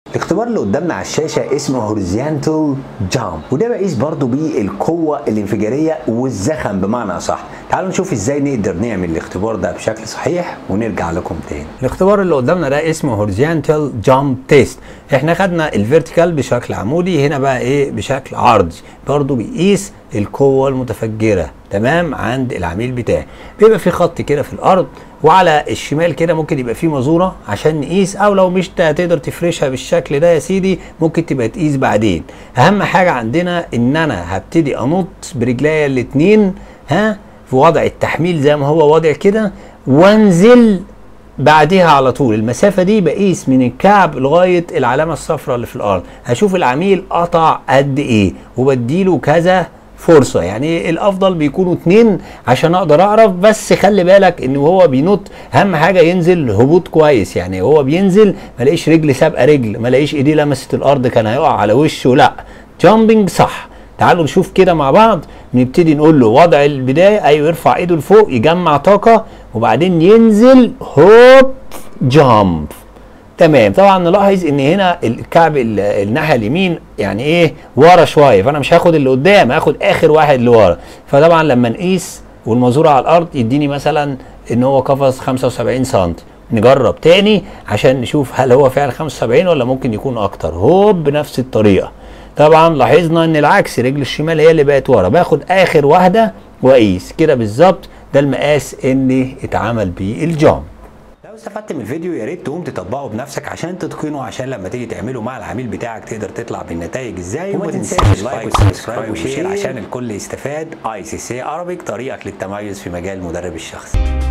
الاختبار اللي قدامنا على الشاشة اسمه هوريزونتال جامب وده بقيس برضو بيه القوة الانفجارية والزخم بمعنى أصح تعالوا نشوف ازاي نقدر نعمل الاختبار ده بشكل صحيح ونرجع لكم تاني الاختبار اللي قدامنا ده اسمه هوريزونتال جامب تيست احنا خدنا الفيرتيكال بشكل عمودي هنا بقى ايه بشكل عرضي برضو بيقيس القوة المتفجرة تمام عند العميل بتاعي بيبقى في خط كده في الارض وعلى الشمال كده ممكن يبقى في مزوره عشان نقيس او لو مش هتقدر تفرشها بالشكل ده يا سيدي ممكن تبقى تقيس بعدين اهم حاجه عندنا ان انا هبتدي انط برجليا الاتنين ها في وضع التحميل زي ما هو وضع كده وانزل بعدها على طول المسافة دي بقيس من الكعب لغاية العلامة الصفراء اللي في الأرض هشوف العميل قطع قد إيه وبديله كذا فرصة يعني الأفضل بيكونوا اتنين عشان أقدر أعرف بس خلي بالك إن وهو بينط أهم حاجة ينزل هبوط كويس يعني هو بينزل ما لاقيش رجل سابقة رجل ما لاقيش إيديه لمست الأرض كان هيقع على وشه لا جامبنج صح تعالوا نشوف كده مع بعض نبتدي نقول له وضع البداية أيوه يرفع إيده لفوق يجمع طاقة وبعدين ينزل هوب جامب تمام طبعا نلاحظ ان هنا الكعب الناحيه اليمين يعني ايه ورا شويه فانا مش هاخد اللي قدام هاخد اخر واحد لورا فطبعا لما نقيس والمزوره على الارض يديني مثلا ان هو قفز 75 سم نجرب تاني عشان نشوف هل هو فعلا 75 ولا ممكن يكون اكتر هوب بنفس الطريقه طبعا لاحظنا ان العكس رجل الشمال هي اللي بقت ورا باخد اخر واحده واقيس كده بالظبط ده المقاس اللي اتعمل بيه الجامب لو استفدت من الفيديو يا ريت تقوم تطبقه بنفسك عشان تتقنه عشان لما تيجي تعمله مع العميل بتاعك تقدر تطلع بالنتائج ازاي وما تنساش لايك وسبسكرايب وشير عشان الكل يستفاد اي سي سي عربيك طريقك للتميز في مجال المدرب الشخصي